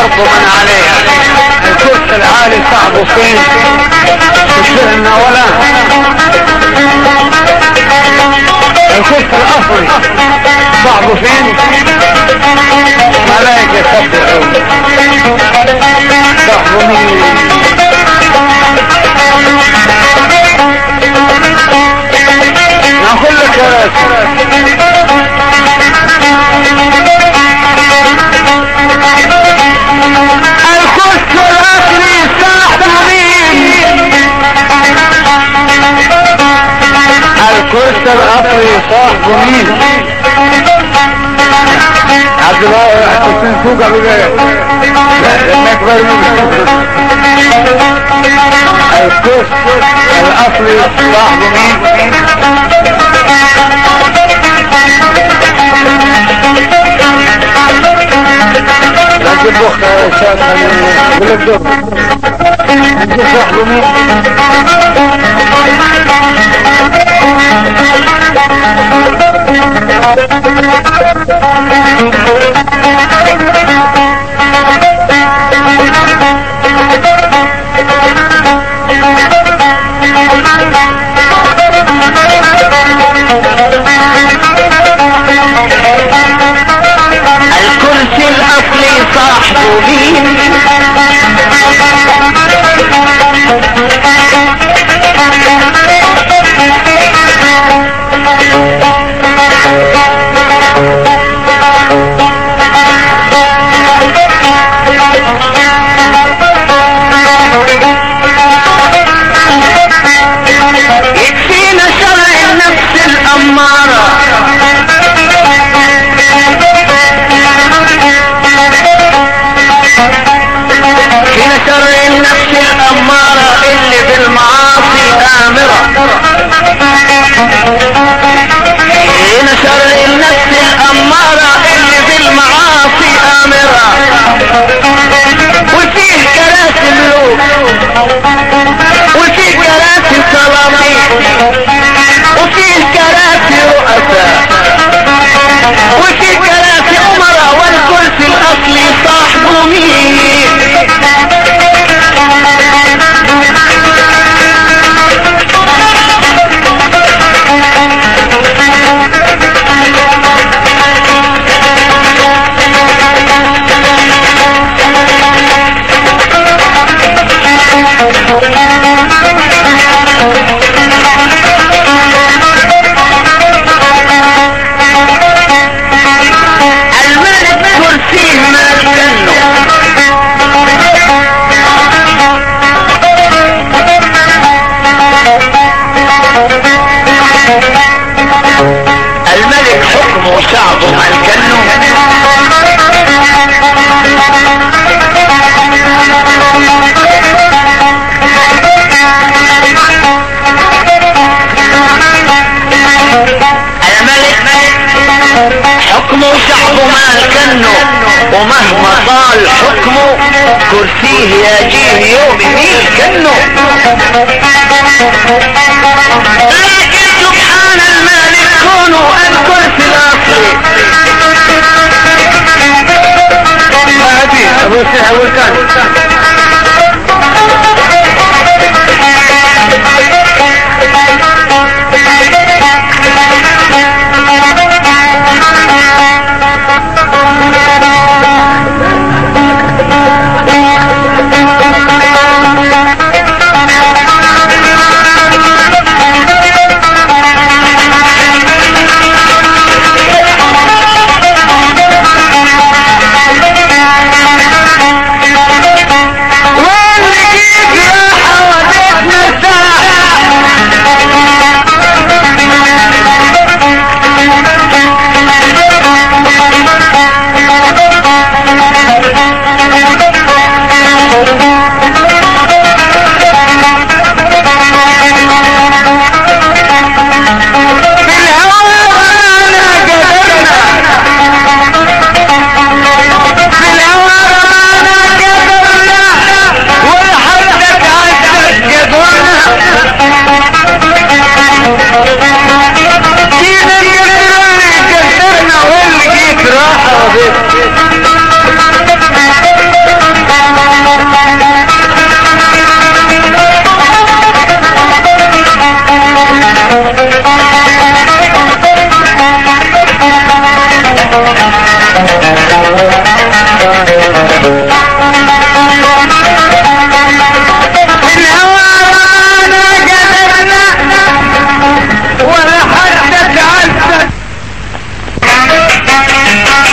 الارض من عليها الكرسي العالي صعبه فين السهن ولا الكرسي الاصلي صعبه فين ملائكة تطلعون صعبه مين ناخذ لك الكرسي الاصلي صاحبه مين الكرسي الاصلي صاحبه مين عبد الله حسين سوق ابو لما يكبر الكرسي الاصلي صاحبه مين لكن بخ شاب بلد دور انت صاحبه مين الكرسي الاصلي صاحبه مين يكفينا شرع النفس الاماره فينا شر النفس الأمارة اللي بالمعاصي آمرة فينا شر النفس الأمارة اللي بالمعاصي آمرة وفيه كراسي ملوك وفيه كراسي سلاطين وفيه كراسي رؤساء وفيه كراسي أمراء والكرسي الأصلي صاحبه مين الملك كرسيه ما كنه الملك حكمه شعبه ما كنه الملك حكمه شعبه ما كنه ومهما طال حكمه كرسيه يجيه يوم مين كنه لكن سبحان المالك كونه الكرسي الاصلي هادي ابو سيح ابو الكان